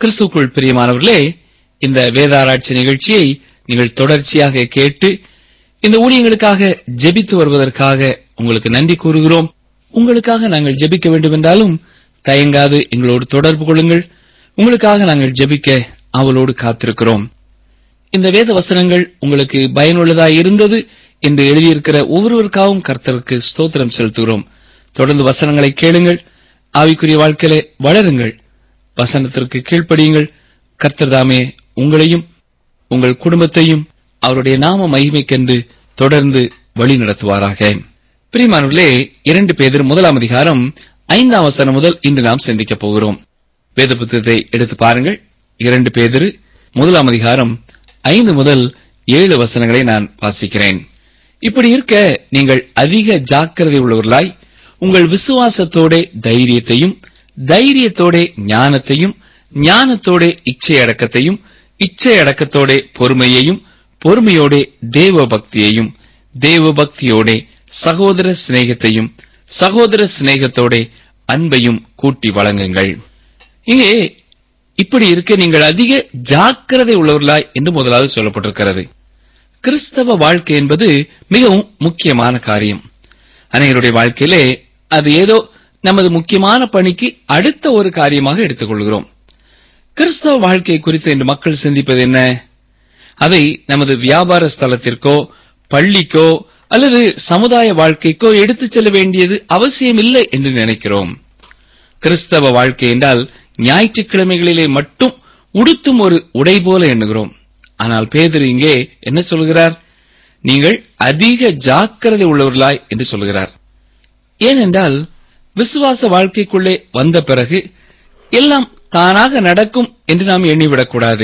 கிறிஸ்துக்குள் பிரியமானவர்களே இந்த வேதாராய்ச்சி நிகழ்ச்சியை நீங்கள் தொடர்ச்சியாக கேட்டு இந்த ஊழியங்களுக்காக ஜெபித்து வருவதற்காக உங்களுக்கு நன்றி கூறுகிறோம் உங்களுக்காக நாங்கள் ஜெபிக்க வேண்டும் என்றாலும் தயங்காது எங்களோடு தொடர்பு கொள்ளுங்கள் உங்களுக்காக நாங்கள் ஜெபிக்க அவளோடு காத்திருக்கிறோம் இந்த வேத வசனங்கள் உங்களுக்கு பயனுள்ளதாய் இருந்தது என்று எழுதியிருக்கிற ஒவ்வொருவருக்காகவும் கர்த்தருக்கு ஸ்தோத்திரம் செலுத்துகிறோம் தொடர்ந்து வசனங்களை கேளுங்கள் ஆவிக்குரிய வாழ்க்கையிலே வளருங்கள் வசனத்திற்கு கீழ்ப்படியுங்கள் கர்த்தர் தாமே உங்களையும் உங்கள் குடும்பத்தையும் அவருடைய நாம மகிமைக்கென்று தொடர்ந்து வழி நடத்துவாராக பிரியமானவர்களே இரண்டு பேதர் முதலாம் அதிகாரம் ஐந்தாம் வசனம் முதல் இன்று நாம் சிந்திக்கப் போகிறோம் வேத புத்தகத்தை எடுத்து பாருங்கள் இரண்டு பேதரு முதலாம் அதிகாரம் ஐந்து முதல் ஏழு வசனங்களை நான் வாசிக்கிறேன் இப்படி இருக்க நீங்கள் அதிக ஜாக்கிரதை உள்ளவர்களாய் உங்கள் விசுவாசத்தோட தைரியத்தையும் தைரியத்தோட ஞானத்தையும் ஞானத்தோட இச்சை அடக்கத்தையும் இச்சை அடக்கத்தோட பொறுமையையும் பொறுமையோட தேவ பக்தியையும் தேவ பக்தியோட சகோதர சிநேகத்தையும் சகோதர சிநேகத்தோட அன்பையும் கூட்டி வழங்குங்கள் இங்கே இப்படி இருக்க நீங்கள் அதிக ஜாக்கிரதை உள்ளவர்களாய் என்று முதலாவது சொல்லப்பட்டிருக்கிறது கிறிஸ்தவ வாழ்க்கை என்பது மிகவும் முக்கியமான காரியம் அனைவருடைய வாழ்க்கையிலே அது ஏதோ நமது முக்கியமான பணிக்கு அடுத்த ஒரு காரியமாக எடுத்துக்கொள்கிறோம் கிறிஸ்தவ வாழ்க்கை குறித்து இன்று மக்கள் சிந்திப்பது என்ன அதை நமது வியாபார ஸ்தலத்திற்கோ பள்ளிக்கோ அல்லது சமுதாய வாழ்க்கைக்கோ எடுத்துச் செல்ல வேண்டியது அவசியமில்லை என்று நினைக்கிறோம் கிறிஸ்தவ வாழ்க்கை என்றால் ஞாயிற்றுக்கிழமைகளிலே மட்டும் உடுத்தும் ஒரு உடை போல எண்ணுகிறோம் ஆனால் பேதர் இங்கே என்ன சொல்கிறார் நீங்கள் அதிக ஜாக்கிரதை உள்ளவர்களாய் என்று சொல்கிறார் ஏனென்றால் விசுவாச வாழ்க்கைக்குள்ளே வந்த பிறகு எல்லாம் தானாக நடக்கும் என்று நாம் எண்ணிவிடக்கூடாது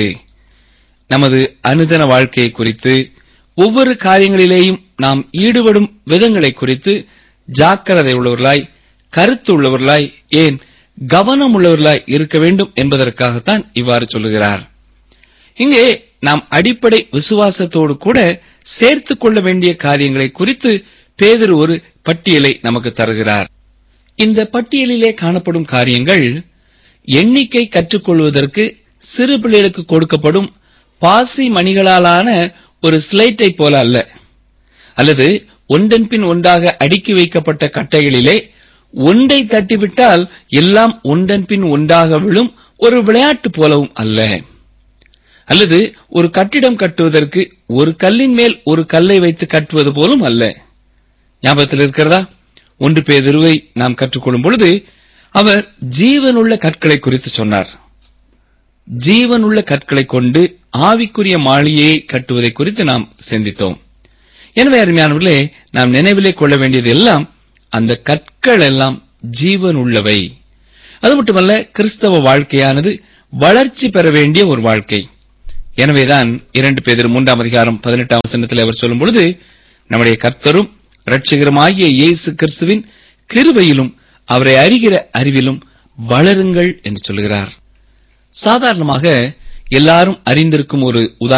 நமது அனுதன வாழ்க்கையை குறித்து ஒவ்வொரு காரியங்களிலேயும் நாம் ஈடுபடும் விதங்களை குறித்து ஜாக்கிரதை உள்ளவர்களாய் கருத்து உள்ளவர்களாய் ஏன் கவனம் உள்ளவர்களாய் இருக்க வேண்டும் என்பதற்காகத்தான் இவ்வாறு சொல்லுகிறார் இங்கே நாம் அடிப்படை விசுவாசத்தோடு கூட சேர்த்துக் கொள்ள வேண்டிய காரியங்களை குறித்து பேதர் ஒரு பட்டியலை நமக்கு தருகிறார் இந்த பட்டியலிலே காணப்படும் காரியங்கள் எண்ணிக்கை கற்றுக்கொள்வதற்கு சிறு பிள்ளைகளுக்கு கொடுக்கப்படும் பாசி மணிகளாலான ஒரு ஸ்லேட்டை போல அல்ல அல்லது ஒன்றன் பின் ஒன்றாக அடுக்கி வைக்கப்பட்ட கட்டைகளிலே ஒன்றை தட்டிவிட்டால் எல்லாம் ஒன்றன் பின் ஒன்றாக விழும் ஒரு விளையாட்டு போலவும் அல்ல அல்லது ஒரு கட்டிடம் கட்டுவதற்கு ஒரு கல்லின் மேல் ஒரு கல்லை வைத்து கட்டுவது போலும் அல்ல ஞாபகத்தில் இருக்கிறதா ஒன்று பேதிருவை நாம் கற்றுக்கொள்ளும் பொழுது அவர் ஜீவனுள்ள கற்களை குறித்து சொன்னார் ஜீவனுள்ள கற்களை கொண்டு ஆவிக்குரிய மாளிகையை கட்டுவதை குறித்து நாம் சிந்தித்தோம் எனவே அருமையானவர்களே நாம் நினைவிலே கொள்ள வேண்டியது எல்லாம் அந்த கற்கள் எல்லாம் ஜீவன் உள்ளவை அது மட்டுமல்ல கிறிஸ்தவ வாழ்க்கையானது வளர்ச்சி பெற வேண்டிய ஒரு வாழ்க்கை எனவேதான் இரண்டு பேர் மூன்றாம் அதிகாரம் பதினெட்டாம் வசனத்தில் அவர் சொல்லும் பொழுது நம்முடைய கர்த்தரும் இரட்சகருமாகிய இயேசு கிறிஸ்துவின் கிருபையிலும் அவரை அறிகிற அறிவிலும் வளருங்கள் என்று சொல்கிறார் சாதாரணமாக எல்லாரும் அறிந்திருக்கும் ஒரு உதாரணம்